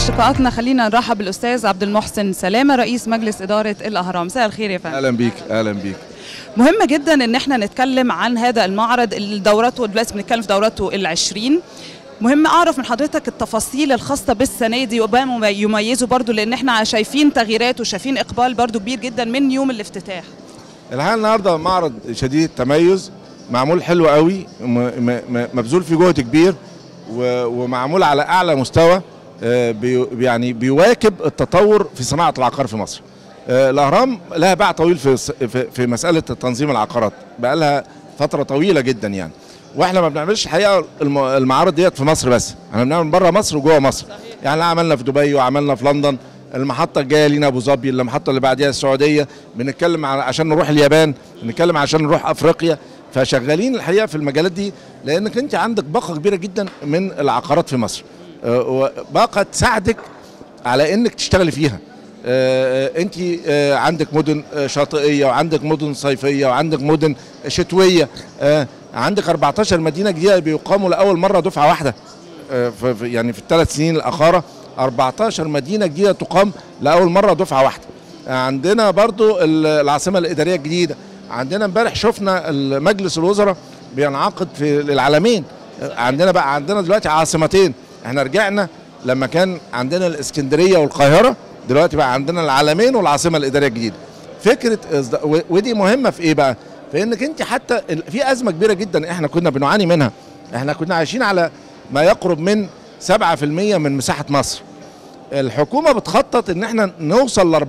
نستكمل لقاءاتنا خلينا نرحب بالاستاذ عبد المحسن سلامه رئيس مجلس اداره الاهرام مساء الخير يا فندم اهلا بيك اهلا بيك مهم جدا ان احنا نتكلم عن هذا المعرض اللي دورته دلوقتي بنتكلم في دورته العشرين مهم اعرف من حضرتك التفاصيل الخاصه بالسنه دي وما يميزه برضو لان احنا شايفين تغييرات وشايفين اقبال برضو كبير جدا من يوم الافتتاح الحقيقه النهارده معرض شديد التميز معمول حلو قوي م- م- م- مبذول فيه جهد كبير و- ومعمول على اعلى مستوى آه، بي- يعني بيواكب التطور في صناعه العقار في مصر آه، الاهرام لها باع طويل في الس- في في مساله تنظيم العقارات بقى لها فتره طويله جدا يعني واحنا ما بنعملش الحقيقه الم- المعارض ديت في مصر بس احنا بنعمل بره مصر وجوه مصر يعني عملنا في دبي وعملنا في لندن المحطه الجايه لينا ابو ظبي المحطه اللي بعديها السعوديه بنتكلم على عشان نروح اليابان بنتكلم عشان نروح افريقيا فشغالين الحقيقه في المجالات دي لانك انت عندك باقه كبيره جدا من العقارات في مصر آه، وباقه تساعدك على انك تشتغلي فيها انت عندك مدن آه، شاطئيه وعندك مدن صيفيه وعندك مدن شتويه آه، عندك 14 مدينه جديده بيقاموا لاول مره دفعه واحده آه، في في- يعني في الثلاث سنين الاخيره 14 مدينه جديده تقام لاول مره دفعه واحده عندنا برضو ال- العاصمه الاداريه الجديده عندنا امبارح شفنا مجلس الوزراء بينعقد في العالمين عندنا بقى عندنا دلوقتي عاصمتين احنا رجعنا لما كان عندنا الاسكندريه والقاهره دلوقتي بقى عندنا العالمين والعاصمه الاداريه الجديده فكره إصد- و- ودي مهمه في ايه بقى في انك انت حتى ال- في ازمه كبيره جدا احنا كنا بنعاني منها احنا كنا عايشين على ما يقرب من 7% من مساحه مصر الحكومه بتخطط ان احنا نوصل ل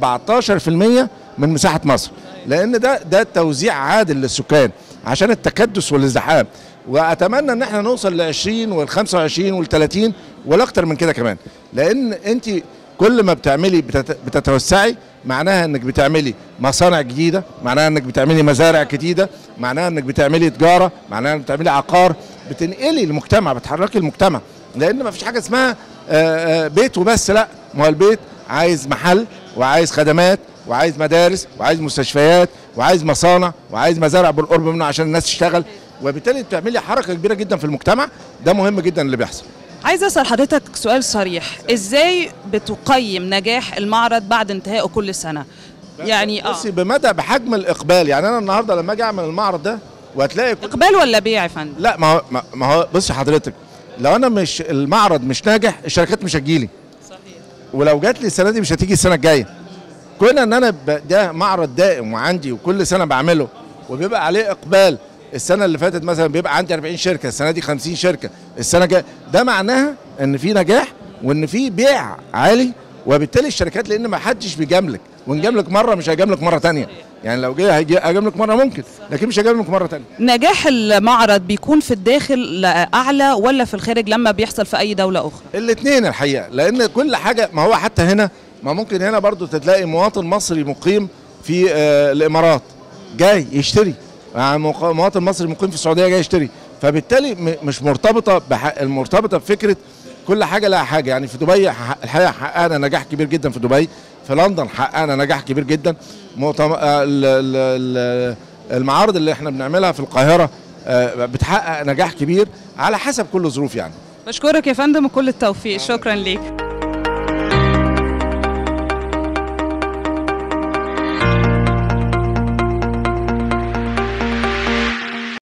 14% من مساحه مصر لان ده ده توزيع عادل للسكان عشان التكدس والازدحام واتمنى ان احنا نوصل ل 20 وال 25 وال 30 والاكتر من كده كمان لان انت كل ما بتعملي بتت- بتتوسعي معناها انك بتعملي مصانع جديده معناها انك بتعملي مزارع جديده معناها انك بتعملي تجاره معناها انك بتعملي عقار بتنقلي المجتمع بتحركي المجتمع لان ما فيش حاجه اسمها آه، آه، بيت وبس لا ما هو البيت عايز محل وعايز خدمات وعايز مدارس وعايز مستشفيات وعايز مصانع وعايز مزارع بالقرب منه عشان الناس تشتغل وبالتالي بتعملي حركه كبيره جدا في المجتمع ده مهم جدا اللي بيحصل عايزه اسال حضرتك سؤال صريح ازاي بتقيم نجاح المعرض بعد انتهائه كل سنه يعني اه بصي بمدى بحجم الاقبال يعني انا النهارده لما اجي اعمل المعرض ده وهتلاقي كل- اقبال ولا بيع يا فندم لا ما هو ما- ما هو بصي حضرتك لو انا مش المعرض مش ناجح الشركات مش هتجيلي صحيح ولو جات لي السنه دي مش هتيجي السنه الجايه كون ان انا ب- ده معرض دائم وعندي وكل سنه بعمله وبيبقى عليه اقبال السنه اللي فاتت مثلا بيبقى عندي 40 شركه السنه دي 50 شركه السنه الجايه ده معناها ان في نجاح وان في بيع عالي وبالتالي الشركات لان ما حدش بيجاملك ونجاملك مره مش هيجاملك مره تانية يعني لو جه هيجي اجاملك مره ممكن لكن مش هيجاملك مره تانية نجاح المعرض بيكون في الداخل اعلى ولا في الخارج لما بيحصل في اي دوله اخرى الاثنين الحقيقه لان كل حاجه ما هو حتى هنا ما ممكن هنا برضو تلاقي مواطن مصري مقيم في آه، الامارات جاي يشتري يعني مق- مواطن مصري مقيم في السعوديه جاي يشتري فبالتالي م- مش مرتبطه بح- المرتبطه بفكره كل حاجه لها حاجه يعني في دبي ح- الحقيقه حققنا نجاح كبير جدا في دبي في لندن حققنا نجاح كبير جدا مؤتم- آه، ال- ال- ال- المعارض اللي احنا بنعملها في القاهره آه، بتحقق نجاح كبير على حسب كل ظروف يعني بشكرك يا فندم وكل التوفيق شكرا ليك